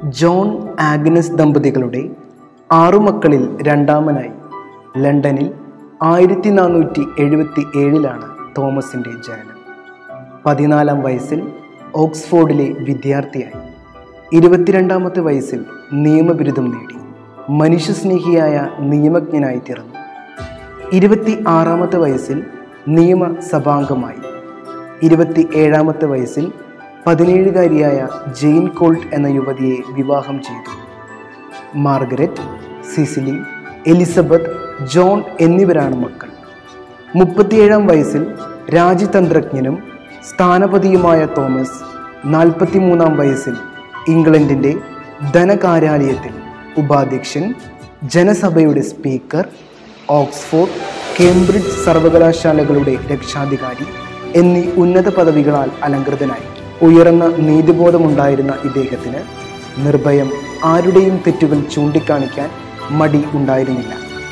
John Agnes ദമ്പതികളുടെ ആറു മക്കളിൽ രണ്ടാമനായി ലണ്ടനിൽ ആയിരത്തി നാനൂറ്റി എഴുപത്തി ഏഴിലാണ് തോമസിൻ്റെ ജനനം പതിനാലാം വയസ്സിൽ ഓക്സ്ഫോർഡിലെ വിദ്യാർത്ഥിയായി ഇരുപത്തിരണ്ടാമത്തെ വയസ്സിൽ നിയമബിരുദം നേടി മനുഷ്യസ്നേഹിയായ നിയമജ്ഞനായി തീർന്നു ഇരുപത്തി ആറാമത്തെ വയസ്സിൽ നിയമസഭാംഗമായി ഇരുപത്തി ഏഴാമത്തെ വയസ്സിൽ പതിനേഴുകാരിയായ ജെയിൻ കോൾട്ട് എന്ന യുവതിയെ വിവാഹം ചെയ്തു മാർഗരറ്റ് സിസിലി എലിസബത്ത് ജോൺ എന്നിവരാണ് മക്കൾ മുപ്പത്തിയേഴാം വയസ്സിൽ രാജ്യതന്ത്രജ്ഞനും സ്ഥാനപതിയുമായ തോമസ് നാൽപ്പത്തിമൂന്നാം വയസ്സിൽ ഇംഗ്ലണ്ടിൻ്റെ ധനകാര്യാലയത്തിൽ ഉപാധ്യക്ഷൻ ജനസഭയുടെ സ്പീക്കർ ഓക്സ്ഫോർഡ് കേംബ്രിഡ്ജ് സർവകലാശാലകളുടെ രക്ഷാധികാരി എന്നീ ഉന്നത പദവികളാൽ അലങ്കൃതനായി ഉയർന്ന നീതിബോധമുണ്ടായിരുന്ന ഇദ്ദേഹത്തിന് നിർഭയം ആരുടെയും തെറ്റുകൾ ചൂണ്ടിക്കാണിക്കാൻ മടി ഉണ്ടായിരുന്നില്ല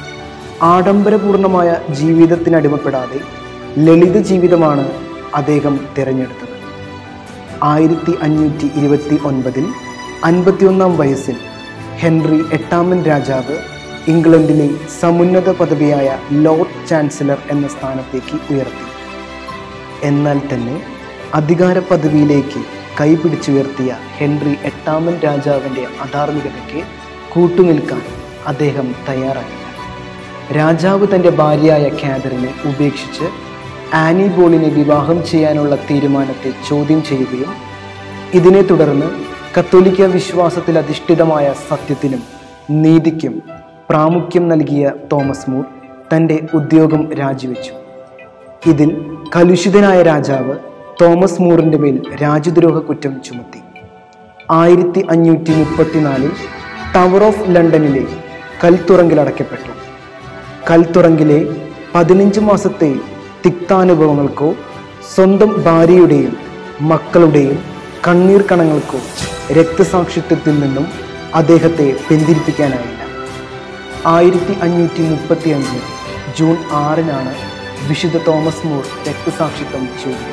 ആഡംബരപൂർണമായ ജീവിതത്തിനടിമപ്പെടാതെ ലളിത ജീവിതമാണ് അദ്ദേഹം തിരഞ്ഞെടുത്തത് ആയിരത്തി അഞ്ഞൂറ്റി ഇരുപത്തി ഒൻപതിൽ അൻപത്തിയൊന്നാം വയസ്സിൽ ഹെൻറി എട്ടാമൻ രാജാവ് ഇംഗ്ലണ്ടിലെ സമുന്നത പദവിയായ ലോർഡ് ചാൻസലർ എന്ന സ്ഥാനത്തേക്ക് ഉയർത്തി എന്നാൽ തന്നെ അധികാര പദവിയിലേക്ക് കൈപിടിച്ചുയർത്തിയ ഹെൻറി എട്ടാമൻ രാജാവിൻ്റെ അധാർമികതയ്ക്ക് കൂട്ടുനിൽക്കാൻ അദ്ദേഹം തയ്യാറായില്ല രാജാവ് തൻ്റെ ഭാര്യയായ കാതറിനെ ഉപേക്ഷിച്ച് ആനി ബോളിനെ വിവാഹം ചെയ്യാനുള്ള തീരുമാനത്തെ ചോദ്യം ചെയ്യുകയും ഇതിനെ തുടർന്ന് കത്തോലിക്ക വിശ്വാസത്തിൽ അധിഷ്ഠിതമായ സത്യത്തിനും നീതിക്കും പ്രാമുഖ്യം നൽകിയ തോമസ് മൂർ തൻ്റെ ഉദ്യോഗം രാജിവെച്ചു ഇതിൽ കലുഷിതനായ രാജാവ് തോമസ് മൂറിൻ്റെ മേൽ രാജ്യദ്രോഹ കുറ്റം ചുമത്തി ആയിരത്തി അഞ്ഞൂറ്റി മുപ്പത്തിനാലിൽ ടവർ ഓഫ് ലണ്ടനിലെ കൽത്തുറങ്കിൽ അടയ്ക്കപ്പെട്ടു കൽത്തുറങ്കിലെ പതിനഞ്ച് മാസത്തെ തിക്താനുഭവങ്ങൾക്കോ സ്വന്തം ഭാര്യയുടെയും മക്കളുടെയും കണ്ണീർ കണങ്ങൾക്കോ രക്തസാക്ഷിത്വത്തിൽ നിന്നും അദ്ദേഹത്തെ പിന്തിരിപ്പിക്കാനായില്ല ആയിരത്തി അഞ്ഞൂറ്റി മുപ്പത്തി അഞ്ച് ജൂൺ ആറിനാണ് വിശുദ്ധ തോമസ് മൂർ രക്തസാക്ഷിത്വം ചൂടിയത്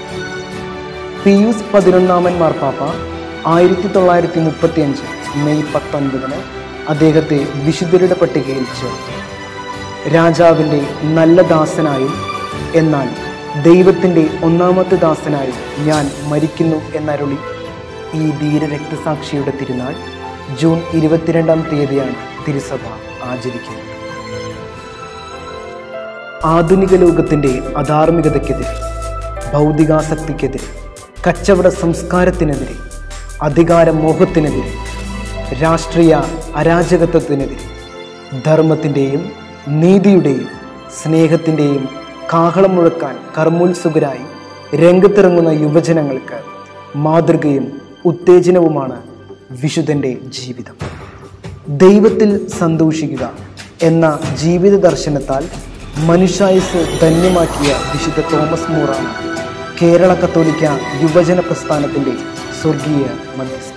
പിയൂസ് പതിനൊന്നാമൻ മാർപ്പാപ്പ ആയിരത്തി തൊള്ളായിരത്തി മുപ്പത്തി അഞ്ച് മെയ് പത്തൊൻപതിന് അദ്ദേഹത്തെ വിശുദ്ധരുടെ പട്ടികയിൽ ചേർത്തു രാജാവിൻ്റെ നല്ല ദാസനായും എന്നാൽ ദൈവത്തിൻ്റെ ഒന്നാമത്തെ ദാസനായും ഞാൻ മരിക്കുന്നു എന്നരുളി ഈ ധീര രക്തസാക്ഷിയുടെ തിരുനാൾ ജൂൺ ഇരുപത്തിരണ്ടാം തീയതിയാണ് തിരുസഭ ആചരിക്കുന്നത് ആധുനിക ലോകത്തിൻ്റെ അധാർമികതയ്ക്കെതിരെ ഭൗതികാസക്തിക്കെതിരെ കച്ചവട സംസ്കാരത്തിനെതിരെ അധികാരമോഹത്തിനെതിരെ രാഷ്ട്രീയ അരാജകത്വത്തിനെതിരെ ധർമ്മത്തിൻ്റെയും നീതിയുടെയും സ്നേഹത്തിൻ്റെയും കാഹളം മുഴക്കാൻ കർമ്മോത്സുകരായി രംഗത്തിറങ്ങുന്ന യുവജനങ്ങൾക്ക് മാതൃകയും ഉത്തേജനവുമാണ് വിശുദ്ധൻ്റെ ജീവിതം ദൈവത്തിൽ സന്തോഷിക്കുക എന്ന ജീവിത ദർശനത്താൽ മനുഷ്യായുസ് ധന്യമാക്കിയ വിശുദ്ധ തോമസ് മൂറാണ് കേരള കത്തോലിക്ക യുവജന പ്രസ്ഥാനത്തിൻ്റെ സ്വർഗീയ മധ്യസ്ഥ